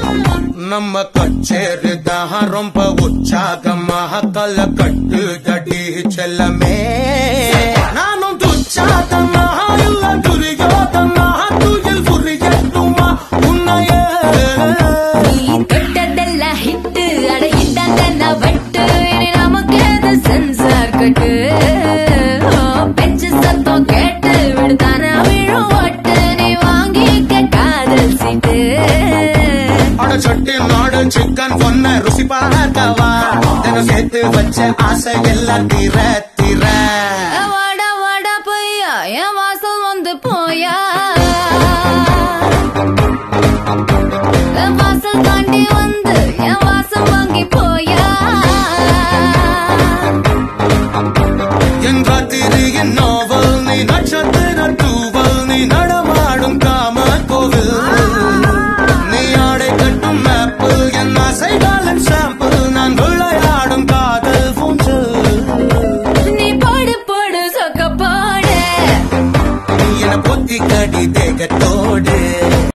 நம்ம கச்சேரி தான் ரொம்ப உற்சாகமாக கல கட்டு தடி செல்லமே நானும் துச்சாதமாக இல்ல துரியோதமாக துயில் புரியட்டுமா உன்னையே நீ தொட்டதெல்லாம் ஹிட்டு அட இட்டாங்க வட்டு இனி நமக்கு அது சென்சார் கட்டு ஓ, பெஞ்சு சத்தம் கேட்டு விடுதான விழும் ஒட்டு நீ வாங்கிக்க காதல் சீட்டு அட சொட்டி மாடு சிக்கன் பொண்ண ருசி பார்க்கவா தினம் சேர்த்து வச்ச ஆசை எல்லாம் தீர தீர வாடா வாடா பொய்யா என் வாசல் வந்து போயா என் வாசல் தாண்டி வந்து என் வாசல் வாங்கி போயா என் ராத்திரியின் நாவல் நீ நட்சத்திர தூவல் நீ நடமாடும் காம கோவில் நீ ஆடை கட்டும் மேப்பிள் என் ஆசைகளின் சாம்பிள் நான் விளையாடும் காதல் ஊஞ்சல் நீ போடு போடு சொக்க போடு என பொத்தி கடி தேகத்தோடு